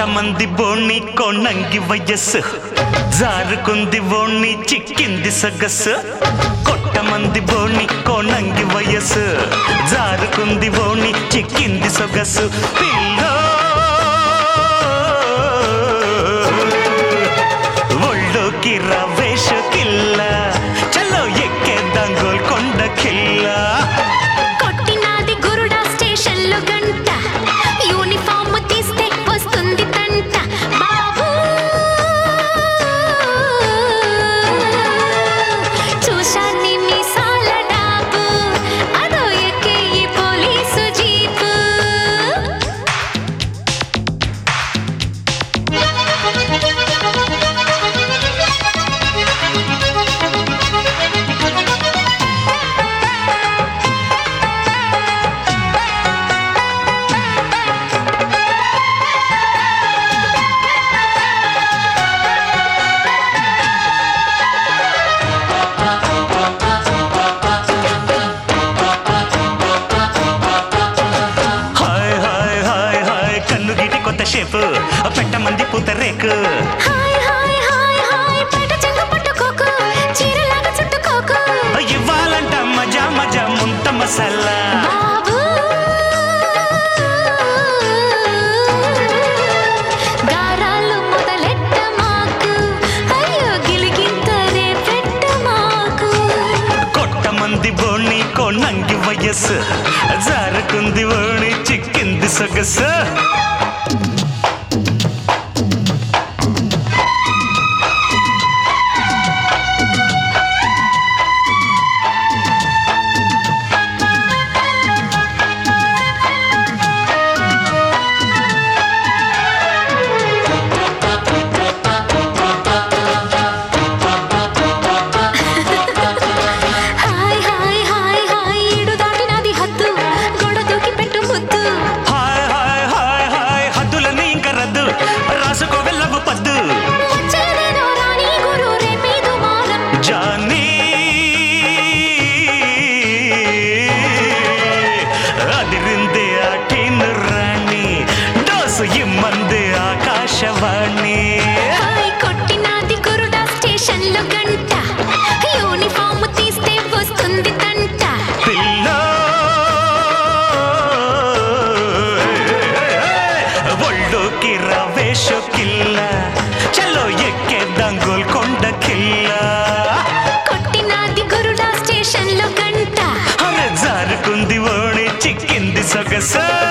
మంది బోణి కొన్నంగి వయస్సు జారుకుంది ఓణి చిక్కింది సొగస్సు కొట్ట మంది బోణి కొన్నంగి వయస్సు జారుకుంది ఓణి చిక్కింది సొగస్సు పిల్లో ఒళ్ళోకి రవేష కిల్ల చలో ఎక్కేద్దాం గోల్కొండ కిల్లా కొట్టినాది గురుడా స్టేషన్ లో గంట యూనిఫామ్ తీస్తే వస్తుంది తంట బాబు చూశాన్ని మీసాల డాబు అదో ఎక్కే ఈ పోలీసు జీపు హాయ్ హాయ్ హాయ్ హాయ్ కన్ను గీటి కొత్త షేపు పెట్ట మంది పూత రేకు హాయ్ హాయ్ హాయ్ హాయ్ పట చెంగు పట్టుకోకు చీరలాగా చుట్టుకోకు ఇవ్వాలంట మజా మజా ముంత మసాలా బాబు గారాలు మొదలెట్ట మాకు అయ్యో గిలిగింతరే పెట్ట మాకు కొట్ట మంది బోణి కొన్నంగి వయస్సు జారుకుంది ఓణి చిక్కింది సొగసు హాయ్ హాయ్ హాయ్ హాయ్ ఈడు దాటినది హద్దు గొడ దూకి పెట్టు ముద్దు హాయ్ హాయ్ హాయ్ హాయ్ హద్దులని ఇంక రద్దు రాసుకో వెళ్ళవు పద్దు వచ్చేదేదో రాని గురు రేపేదు మారం జానీ అదిరింది ఆటిన రాణి డోసు ఇమ్మంది ఆకాశవాణి హాయ్ కొట్టినది గురుడా స్టేషన్ లో గంట యూనిఫామ్ తీస్తే వస్తుంది తంట పిల్ల ఒళ్ళోకి రవేష కిల్ల చలో ఎక్కేద్దాం గోల్కొండ కిల్ల కొట్టినది గురుడా స్టేషన్ లో గంట అరే జారుకుంది ఓణి చిక్కింది సొగస